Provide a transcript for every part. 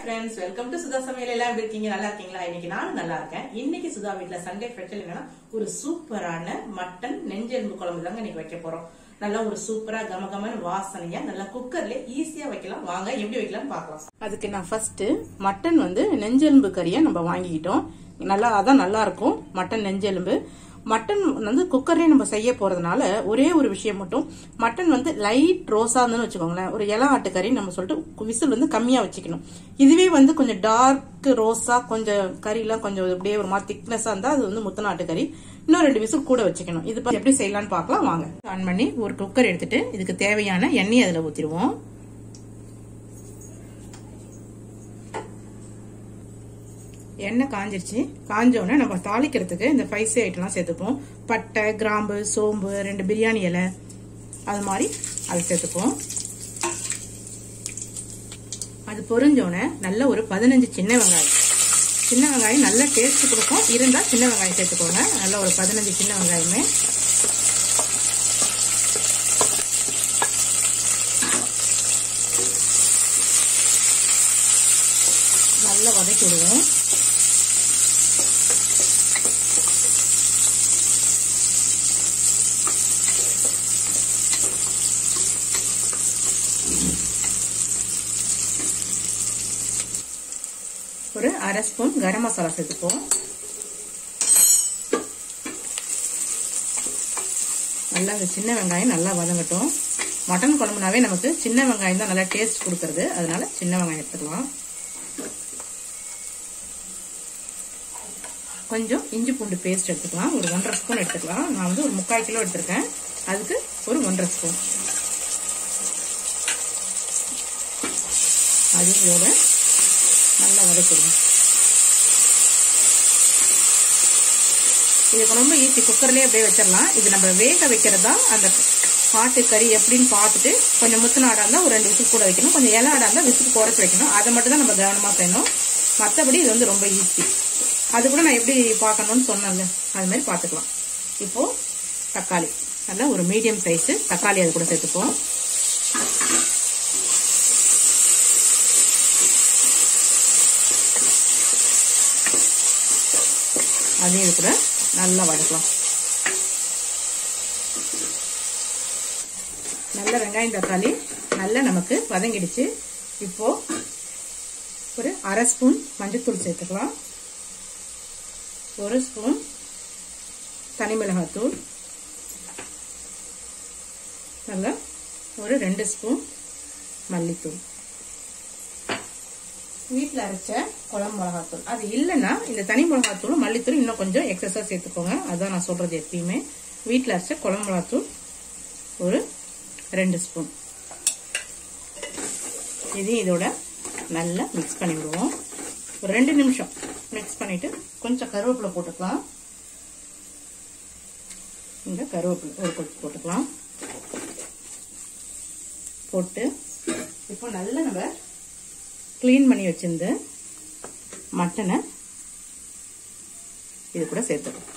friends welcome to Sudha சமையல் எல்லாம் எப்படி இருக்கீங்க நல்லா இருக்கீங்களா இன்னைக்கு நானும் நல்லா இருக்கேன் இன்னைக்கு சுதா வீட்ல சண்டே ஸ்பெஷல் என்னன்னா ஒரு சூப்பரான மட்டன் நெஞ்செலும்பு குழம்பு தாங்க இன்னைக்கு வைக்க போறோம் நல்லா ஒரு சூப்பரா கமகமன்னு வாசனையா நல்லா குக்கர்ல ஈஸியா வைக்கலாம் வாங்க எப்படி வைக்கலாம் பார்க்கலாம் அதுக்கு நான் ஃபர்ஸ்ட் மட்டன் வந்து நெஞ்செலும்பு கறியை நம்ம வாங்கிக்கிட்டோம் நல்லா அதான் நல்லா இருக்கும் மட்டன் நெஞ்செலும்பு மட்டன் வந்து குக்கர்லயே நம்ம செய்ய போறதுனால ஒரே ஒரு விஷயம் மட்டும் மட்டன் வந்து லைட் ரோஸா இருந்துன்னு வச்சுக்கோங்களேன் ஒரு இளம் ஆட்டுக்கறி நம்ம சொல்லிட்டு விசில் வந்து கம்மியா வச்சுக்கணும் இதுவே வந்து கொஞ்சம் டார்க் ரோஸா கொஞ்சம் கறிலாம் கொஞ்சம் அப்படியே ஒரு மாதிரி திக்னஸா இருந்தா அது வந்து முத்தன ஆட்டுக்கறி இன்னும் ரெண்டு விசில் கூட வச்சுக்கணும் இது பத்தி எப்படி செய்யலாம்னு பார்க்கலாம் வாங்க ஆன் பண்ணி ஒரு குக்கர் எடுத்துட்டு இதுக்கு தேவையான எண்ணெய் அதுல ஊத்திடுவோம் எண்ணெய் காஞ்சிருச்சு காஞ்சோடனே நம்ம தாளிக்கிறதுக்கு இந்த ஸ்பைசி ஐட்டம்லாம் சேர்த்துப்போம் பட்டை கிராம்பு சோம்பு ரெண்டு பிரியாணி இலை அது மாதிரி அதை சேர்த்துப்போம் அது பொரிஞ்சோடனே நல்ல ஒரு பதினஞ்சு சின்ன வெங்காயம் சின்ன வெங்காயம் நல்ல டேஸ்ட் கொடுக்கும் இருந்தால் சின்ன வெங்காயம் சேர்த்துக்கோங்க நல்ல ஒரு பதினஞ்சு சின்ன வெங்காயமே நல்லா வதக்கி விடுவோம் ஒரு அரை ஸ்பூன் கரம் மசாலா சேர்த்துப்போம் நல்லா இந்த சின்ன வெங்காயம் நல்லா வதங்கட்டும் மட்டன் குழம்புனாவே நமக்கு சின்ன வெங்காயம் தான் நல்லா டேஸ்ட் கொடுக்கறது அதனால சின்ன வெங்காயம் எடுத்துக்கலாம் கொஞ்சம் இஞ்சி பூண்டு பேஸ்ட் எடுத்துக்கலாம் ஒரு ஒன்றரை ஸ்பூன் எடுத்துக்கலாம் நான் வந்து ஒரு முக்கால் கிலோ எடுத்திருக்கேன் அதுக்கு ஒரு ஒன்றரை ஸ்பூன் அது இதோட நல்லா வதக்கிடுங்க இதுக்கு ரொம்ப ஈஸி குக்கர்லேயே அப்படியே வச்சிடலாம் இது நம்ம வேக வைக்கிறதா அந்த ஆட்டு கறி எப்படின்னு பார்த்துட்டு கொஞ்சம் முத்துனாடா இருந்தால் ஒரு ரெண்டு விசில் கூட வைக்கணும் கொஞ்சம் இலை ஆடா இருந்தால் விசில் குறைச்சி வைக்கணும் அதை மட்டும் தான் நம்ம கவனமாக செய்யணும் மற்றபடி இது வந்து ரொம்ப ஈஸி அது கூட நான் எப்படி பார்க்கணும்னு சொன்னேன்ல அது மாதிரி பார்த்துக்கலாம் இப்போ தக்காளி நல்லா ஒரு மீடியம் சைஸு தக்காளி அது கூட சேர்த்துப்போம் அதையும் இது கூட நல்லா வதக்கலாம் நல்ல வெங்காயம் தக்காளி நல்லா நமக்கு வதங்கிடுச்சு இப்போ ஒரு அரை ஸ்பூன் மஞ்சத்தூள் சேர்த்துக்கலாம் ஒரு ஸ்பூன் தனி மிளகாத்தூள் நல்லா ஒரு ரெண்டு ஸ்பூன் மல்லித்தூள் வீட்டில் அரைச்ச குழம்பு மிளகாத்தூள் அது இல்லைன்னா இந்த தனி மிளகாத்தூள் மல்லித்தூள் இன்னும் கொஞ்சம் எக்ஸஸாக சேர்த்துக்கோங்க அதான் நான் சொல்றது எப்பயுமே வீட்டில் அரைச்ச குழம்பு மிளகாத்தூள் ஒரு ரெண்டு ஸ்பூன் இதையும் இதோட நல்லா மிக்ஸ் பண்ணி விடுவோம் ஒரு ரெண்டு நிமிஷம் மிக்ஸ் பண்ணிட்டு கொஞ்சம் கருவேப்பிலை போட்டுக்கலாம் இந்த கருவேப்பிலை ஒரு கொத்து போட்டுக்கலாம் போட்டு இப்போ நல்லா நம்ம க்ளீன் பண்ணி வச்சிருந்த மட்டனை இது கூட சேர்த்துக்கலாம்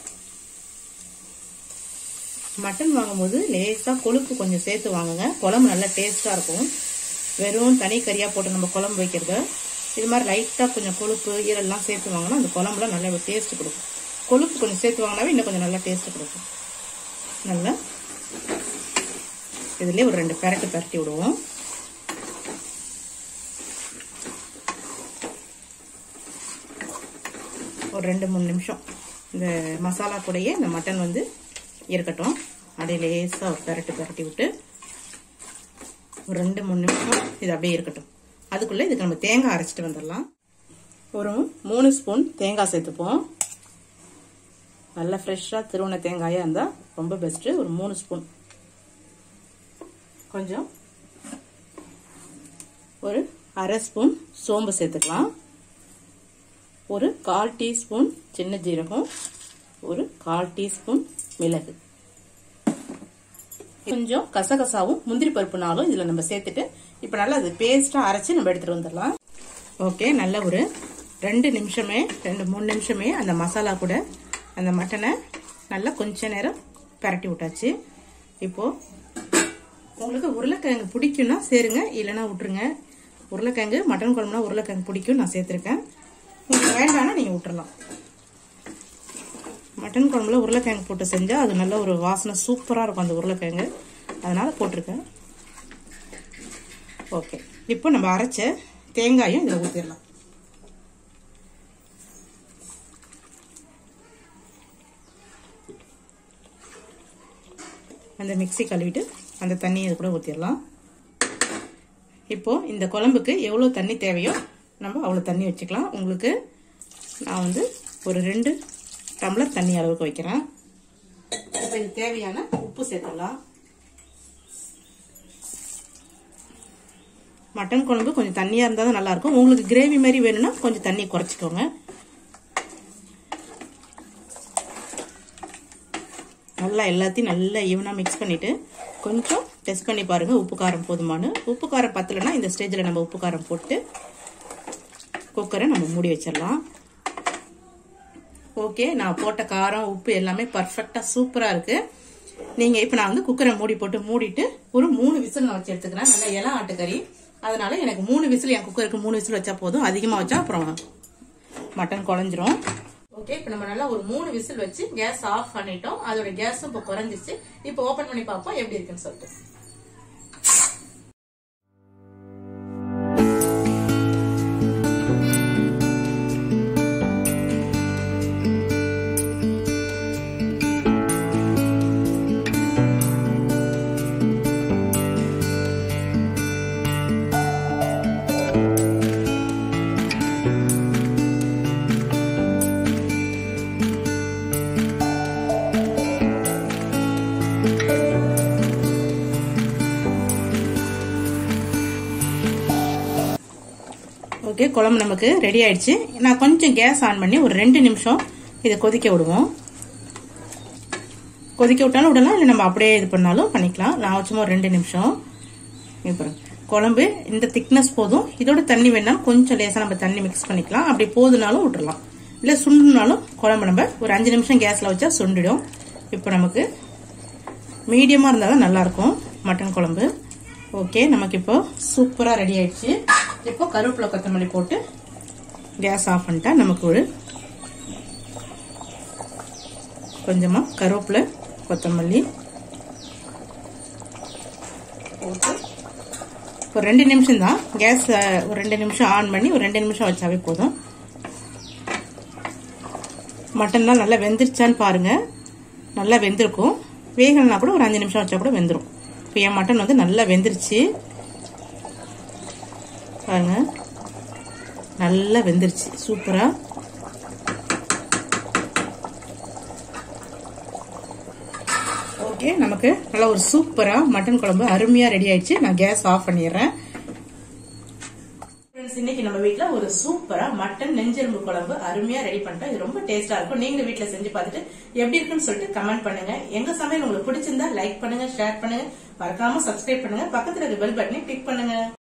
மட்டன் வாங்கும்போது லேசாக கொழுப்பு கொஞ்சம் சேர்த்து வாங்குங்க குழம்பு நல்லா டேஸ்ட்டாக இருக்கும் வெறும் தனி கறியாக போட்டு நம்ம குழம்பு வைக்கிறத இது மாதிரி லைட்டாக கொஞ்சம் கொழுப்பு ஈரெல்லாம் சேர்த்து வாங்கினா அந்த குழம்புல நல்ல டேஸ்ட் கொடுக்கும் கொழுப்பு கொஞ்சம் சேர்த்து வாங்கினாவே இன்னும் கொஞ்சம் நல்லா டேஸ்ட் கொடுக்கும் நல்லா இதுலேயே ஒரு ரெண்டு பெரட்டு பெரட்டி விடுவோம் ஒரு ரெண்டு மூணு நிமிஷம் இந்த மசாலா கூடயே இந்த மட்டன் வந்து இருக்கட்டும் அப்படியே லேசாக ஒரு பெரட்டு பெரட்டி விட்டு ஒரு ரெண்டு மூணு நிமிஷம் இது அப்படியே இருக்கட்டும் அதுக்குள்ளே இதுக்கு நம்ம தேங்காய் அரைச்சிட்டு வந்துடலாம் ஒரு மூணு ஸ்பூன் தேங்காய் சேர்த்துப்போம் நல்லா ஃப்ரெஷ்ஷாக திருவண்ண தேங்காயாக இருந்தால் ரொம்ப பெஸ்ட்டு ஒரு மூணு ஸ்பூன் கொஞ்சம் ஒரு அரை ஸ்பூன் சோம்பு சேர்த்துக்கலாம் ஒரு கால் டீஸ்பூன் சின்ன ஜீரகம் ஒரு கால் டீஸ்பூன் மிளகு கொஞ்சம் கசகசாவும் முந்திரி பருப்புனாலும் இதில் நம்ம சேர்த்துட்டு இப்போ நல்லா அது பேஸ்ட்டாக அரைச்சி நம்ம எடுத்துகிட்டு வந்துடலாம் ஓகே நல்ல ஒரு ரெண்டு நிமிஷமே ரெண்டு மூணு நிமிஷமே அந்த மசாலா கூட அந்த மட்டனை நல்லா கொஞ்ச நேரம் பரட்டி விட்டாச்சு இப்போது உங்களுக்கு உருளைக்கிழங்கு பிடிக்கும்னா சேருங்க இல்லைன்னா விட்டுருங்க உருளைக்கிழங்கு மட்டன் குழம்புனா உருளைக்கிழங்கு பிடிக்கும் நான் சேர்த்துருக்கேன் உங்களுக்கு வேண்டாம்னா நீங்கள் விட்டுறலாம் மட்டன் குழம்புல உருளைக்கிழங்கு போட்டு செஞ்சால் அது நல்ல ஒரு வாசனை சூப்பராக இருக்கும் அந்த உருளைக்கிழங்கு அதனால் போட்டிருக்கேன் ஓகே இப்போ நம்ம அரைச்ச தேங்காயும் இதில் ஊற்றிடலாம் அந்த மிக்ஸி கழுவிட்டு அந்த தண்ணியை இது கூட ஊற்றிடலாம் இப்போது இந்த குழம்புக்கு எவ்வளோ தண்ணி தேவையோ நம்ம அவ்வளோ தண்ணி வச்சுக்கலாம் உங்களுக்கு நான் வந்து ஒரு ரெண்டு டம்ளர் தண்ணி அளவுக்கு வைக்கிறேன் இப்போ இது தேவையான உப்பு சேர்த்துடலாம் மட்டன் குழம்பு கொஞ்சம் தண்ணியாக இருந்தால் தான் நல்லாயிருக்கும் உங்களுக்கு கிரேவி மாதிரி வேணும்னா கொஞ்சம் தண்ணி குறைச்சிக்கோங்க நல்லா எல்லாத்தையும் நல்லா ஈவனாக மிக்ஸ் பண்ணிவிட்டு கொஞ்சம் டெஸ்ட் பண்ணி பாருங்கள் உப்பு காரம் போதுமானு உப்பு காரம் பத்தலைன்னா இந்த ஸ்டேஜில் நம்ம உப்பு காரம் போட்டு குக்கரை நம்ம மூடி வச்சிடலாம் ஓகே நான் போட்ட காரம் உப்பு எல்லாமே பர்ஃபெக்டாக சூப்பராக இருக்குது நீங்கள் இப்போ நான் வந்து குக்கரை மூடி போட்டு மூடிட்டு ஒரு மூணு விசில் நான் வச்சு எடுத்துக்கிறேன் நல்லா இளம் ஆட்டுக்கறி அதனால எனக்கு மூணு விசில் என் குக்கருக்கு மூணு விசில் வச்சா போதும் அதிகமாக வச்சா அப்புறம் மட்டன் குழஞ்சிரும் ஓகே இப்போ நம்ம நல்லா ஒரு மூணு விசில் வச்சு கேஸ் ஆஃப் பண்ணிட்டோம் அதோட கேஸும் இப்போ குறைஞ்சிச்சு இப்போ ஓபன் பண்ணி பார்ப்போம் எப்படி இருக்குன்னு சொல்லிட்டு ஓகே குழம்பு நமக்கு ரெடி ஆயிடுச்சு நான் கொஞ்சம் கேஸ் ஆன் பண்ணி ஒரு ரெண்டு நிமிஷம் இதை கொதிக்க விடுவோம் கொதிக்க விட்டாலும் விடலாம் இல்லை நம்ம அப்படியே இது பண்ணாலும் பண்ணிக்கலாம் நான் சும்மா ஒரு ரெண்டு நிமிஷம் இப்போ குழம்பு இந்த திக்னஸ் போதும் இதோட தண்ணி வேணா கொஞ்சம் லேசாக நம்ம தண்ணி மிக்ஸ் பண்ணிக்கலாம் அப்படி போதுனாலும் விட்டுறலாம் இல்லை சுண்டுனாலும் குழம்பு நம்ம ஒரு அஞ்சு நிமிஷம் கேஸில் வச்சா சுண்டிடும் இப்போ நமக்கு மீடியமாக இருந்தால் தான் நல்லாயிருக்கும் மட்டன் குழம்பு ஓகே நமக்கு இப்போ சூப்பராக ரெடி ஆயிடுச்சு இப்போ கருவேப்பிலை கொத்தமல்லி போட்டு கேஸ் ஆஃப் பண்ணிட்டா நமக்கு ஒரு கொஞ்சமாக கருவேப்பிலை கொத்தமல்லி போட்டு ஒரு ரெண்டு நிமிஷம் தான் கேஸ் ஒரு ரெண்டு நிமிஷம் ஆன் பண்ணி ஒரு ரெண்டு நிமிஷம் வச்சாவே போதும் மட்டன்லாம் நல்லா வெந்துருச்சான்னு பாருங்க நல்லா வெந்திருக்கும் வேகலைனா கூட ஒரு அஞ்சு நிமிஷம் வச்சா கூட வெந்துடும் இப்போ என் மட்டன் வந்து நல்லா வெந்துருச்சு பாருங்க நல்லா வெந்துருச்சு சூப்பரா ஓகே நமக்கு நல்லா ஒரு சூப்பரா மட்டன் குழம்பு அருமையா ரெடி ஆயிடுச்சு நான் கேஸ் ஆஃப் பண்ணிடுறேன் இன்னைக்கு நம்ம வீட்ல ஒரு சூப்பரா மட்டன் நெஞ்செலும்பு குழம்பு அருமையா ரெடி பண்ணிட்டோம் இது ரொம்ப டேஸ்டா இருக்கும் நீங்க வீட்ல செஞ்சு பார்த்துட்டு எப்படி இருக்குன்னு சொல்லிட்டு கமெண்ட் பண்ணுங்க எங்க சமையல் உங்களுக்கு பிடிச்சிருந்தா லைக் பண்ணுங்க ஷேர் பண்ணுங்க மறக்காம சப்ஸ்கிரைப் பண்ணுங்க பக்கத்துல இருக்க பெல் பட்டனை கிளிக் பண்ணுங்க